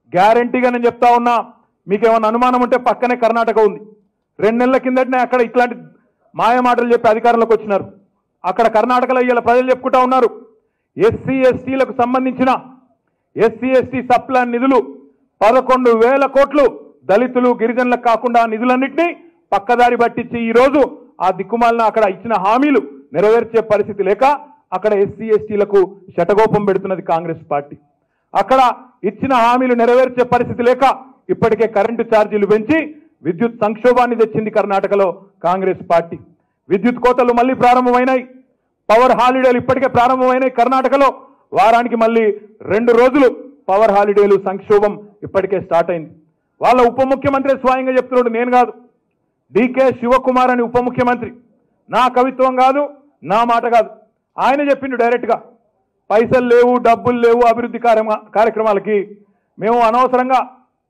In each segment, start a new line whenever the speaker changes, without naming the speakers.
గ్యారంటీగా నేను చెప్తా ఉన్నా మీకేమన్నా అనుమానం ఉంటే పక్కనే కర్ణాటక ఉంది రెండు నెలల కిందటనే అక్కడ ఇట్లాంటి మాయ మాటలు చెప్పి అధికారంలోకి వచ్చినారు అక్కడ కర్ణాటకలో ఇవాళ ప్రజలు చెప్పుకుంటా ఉన్నారు ఎస్సీ ఎస్టీలకు సంబంధించిన ఎస్సీ ఎస్టీ సప్లాన్ నిధులు పదకొండు వేల కోట్లు దళితులు గిరిజనులకు కాకుండా ఆ నిధులన్నింటినీ పక్కదారి పట్టించి ఈ రోజు ఆ దిక్కుమాలిన అక్కడ ఇచ్చిన హామీలు నెరవేర్చే పరిస్థితి లేక అక్కడ ఎస్సీ ఎస్టీలకు శటగోపం పెడుతున్నది కాంగ్రెస్ పార్టీ అక్కడ ఇచ్చిన హామీలు నెరవేర్చే పరిస్థితి లేక ఇప్పటికే కరెంటు ఛార్జీలు పెంచి విద్యుత్ సంక్షోభాన్ని తెచ్చింది కర్ణాటకలో కాంగ్రెస్ పార్టీ విద్యుత్ కోతలు మళ్ళీ ప్రారంభమైనాయి పవర్ హాలిడేలు ఇప్పటికే ప్రారంభమైనాయి కర్ణాటకలో వారానికి మళ్ళీ రెండు రోజులు పవర్ హాలిడేలు సంక్షోభం ఇప్పటికే స్టార్ట్ అయింది వాళ్ళ ఉప ముఖ్యమంత్రి స్వయంగా చెప్తున్నాడు నేను కాదు డికే శివకుమార్ అని ఉప ముఖ్యమంత్రి నా కవిత్వం కాదు నా మాట కాదు ఆయన చెప్పిండు డైరెక్ట్గా పైసలు లేవు డబ్బులు లేవు అభివృద్ధి కార్యమ- కార్యక్రమాలకి మేము అనవసరంగా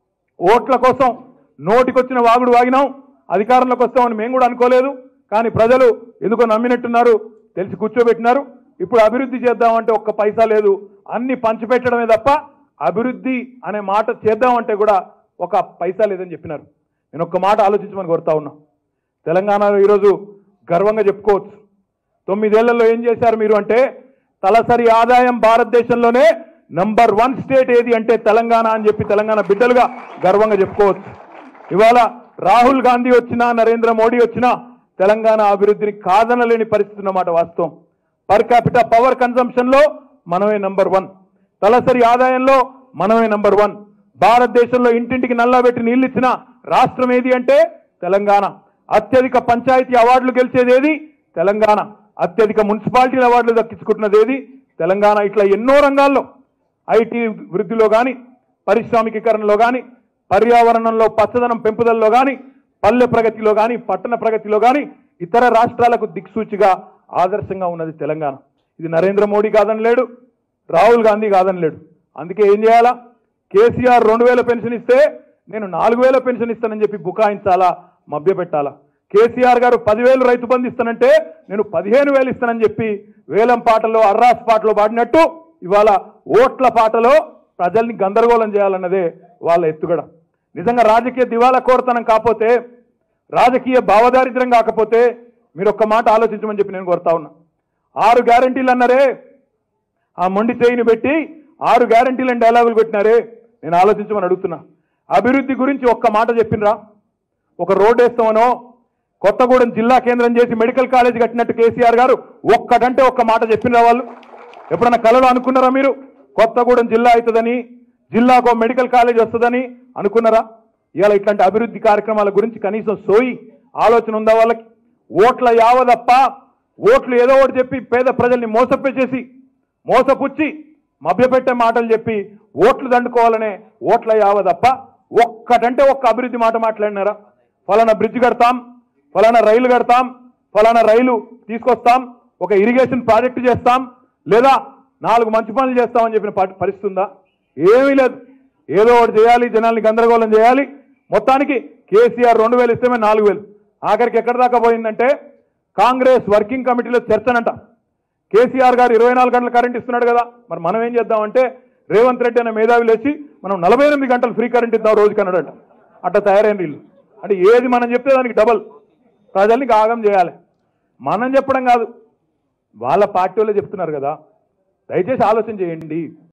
ఓట్ల కోసం నోటికొచ్చిన వాగుడు వాగినాం అధికారంలోకి వస్తామని మేము కూడా అనుకోలేదు కానీ ప్రజలు ఎందుకో నమ్మినట్టున్నారు తెలిసి కూర్చోబెట్టినారు ఇప్పుడు అభివృద్ధి చేద్దామంటే ఒక్క పైసా లేదు అన్ని పంచిపెట్టడమే తప్ప అభివృద్ధి అనే మాట చేద్దామంటే కూడా ఒక పైసా లేదని చెప్పినారు నేను ఒక్క మాట ఆలోచించమని కోరుతా ఉన్నా తెలంగాణలో ఈరోజు గర్వంగా చెప్పుకోవచ్చు తొమ్మిదేళ్లలో ఏం చేశారు మీరు అంటే తలసరి ఆదాయం భారతదేశంలోనే నంబర్ వన్ స్టేట్ ఏది అంటే తెలంగాణ అని చెప్పి తెలంగాణ బిడ్డలుగా గర్వంగా చెప్పుకోవచ్చు ఇవాళ రాహుల్ గాంధీ వచ్చినా నరేంద్ర మోడీ వచ్చినా తెలంగాణ అభివృద్ధిని కాదనలేని పరిస్థితి అన్నమాట వాస్తవం పర్ క్యాపిటల్ పవర్ కన్సంప్షన్ లో మనమే నంబర్ వన్ తలసరి ఆదాయంలో మనమే నంబర్ వన్ భారతదేశంలో ఇంటింటికి నల్లబెట్టి నీళ్ళు ఇచ్చిన రాష్ట్రం ఏది అంటే తెలంగాణ అత్యధిక పంచాయతీ అవార్డులు గెలిచేది ఏది తెలంగాణ అత్యధిక మున్సిపాలిటీల అవార్డులు దక్కించుకుంటున్నది ఏది తెలంగాణ ఇట్లా ఎన్నో రంగాల్లో ఐటీ వృద్ధిలో కానీ పారిశ్రామికీకరణలో కానీ పర్యావరణంలో పచ్చదనం పెంపుదలలో కానీ పల్లె ప్రగతిలో కానీ పట్టణ ప్రగతిలో కానీ ఇతర రాష్ట్రాలకు దిక్సూచిగా ఆదర్శంగా ఉన్నది తెలంగాణ ఇది నరేంద్ర మోడీ కాదని లేడు రాహుల్ గాంధీ కాదని లేడు అందుకే ఏం చేయాలా కేసీఆర్ రెండు వేల పెన్షన్ ఇస్తే నేను నాలుగు వేల పెన్షన్ ఇస్తానని చెప్పి బుకాయించాలా మభ్యపెట్టాలా కేసీఆర్ గారు పదివేలు రైతు బంధు ఇస్తానంటే నేను పదిహేను వేలు ఇస్తానని చెప్పి వేలం పాటలో అర్రాస్ పాటలో పాడినట్టు ఇవాళ ఓట్ల పాటలో ప్రజల్ని గందరగోళం చేయాలన్నదే వాళ్ళ ఎత్తుగడ నిజంగా రాజకీయ దివాలా కోరతనం కాకపోతే రాజకీయ భావదారిద్ర్యం కాకపోతే మీరు ఒక్క మాట ఆలోచించమని చెప్పి నేను కోరుతా ఉన్నా ఆరు గ్యారంటీలు అన్నారే ఆ మొండి చేయిని పెట్టి ఆరు గ్యారంటీలను డైలాగులు పెట్టినారే నేను ఆలోచించమని అడుగుతున్నా అభివృద్ధి గురించి ఒక్క మాట చెప్పినరా ఒక రోడ్ వేస్తామనో కొత్తగూడెం జిల్లా కేంద్రం చేసి మెడికల్ కాలేజ్ కట్టినట్టు కేసీఆర్ గారు ఒక్కటంటే ఒక్క మాట చెప్పినరా వాళ్ళు ఎప్పుడన్నా కలలో అనుకున్నారా మీరు కొత్తగూడెం జిల్లా అవుతుందని జిల్లాకు ఓ మెడికల్ కాలేజ్ వస్తుందని అనుకున్నారా ఇవాళ ఇట్లాంటి అభివృద్ధి కార్యక్రమాల గురించి కనీసం సోయి ఆలోచన ఉందా వాళ్ళకి ఓట్ల యావదప్ప ఓట్లు ఏదో ఒకటి చెప్పి పేద ప్రజల్ని మోసపెట్టేసి మోసపుచ్చి మభ్యపెట్టే మాటలు చెప్పి ఓట్లు దండుకోవాలనే ఓట్ల యావదప్ప ఒక్కటంటే ఒక్క అభివృద్ధి మాట మాట్లాడినారా ఫలానా బ్రిడ్జ్ కడతాం ఫలానా రైలు కడతాం ఫలానా రైలు తీసుకొస్తాం ఒక ఇరిగేషన్ ప్రాజెక్టు చేస్తాం లేదా నాలుగు మంచి పనులు చేస్తామని చెప్పిన ప- పరిస్థితి ఉందా ఏమీ లేదు ఏదో ఒకటి చేయాలి జనాల్ని గందరగోళం చేయాలి మొత్తానికి కేసీఆర్ రెండు వేలు ఇస్తేమే నాలుగు వేలు ఆఖరికి ఎక్కడి దాకా పోయిందంటే కాంగ్రెస్ వర్కింగ్ కమిటీలో చర్చనంట కేసీఆర్ గారు ఇరవై నాలుగు గంటల కరెంట్ ఇస్తున్నాడు కదా మరి మనం ఏం చేద్దామంటే రేవంత్ రెడ్డి అనే మేధావి లేచి మనం నలభై ఎనిమిది గంటలు ఫ్రీ కరెంట్ ఇద్దాం రోజుకి అన్నాడట అట్లా తయారైన వీళ్ళు అంటే ఏది మనం చెప్తే దానికి డబల్ ప్రజల్ని ఆగం చేయాలి మనం చెప్పడం కాదు వాళ్ళ పార్టీ వాళ్ళే చెప్తున్నారు కదా దయచేసి ఆలోచన చేయండి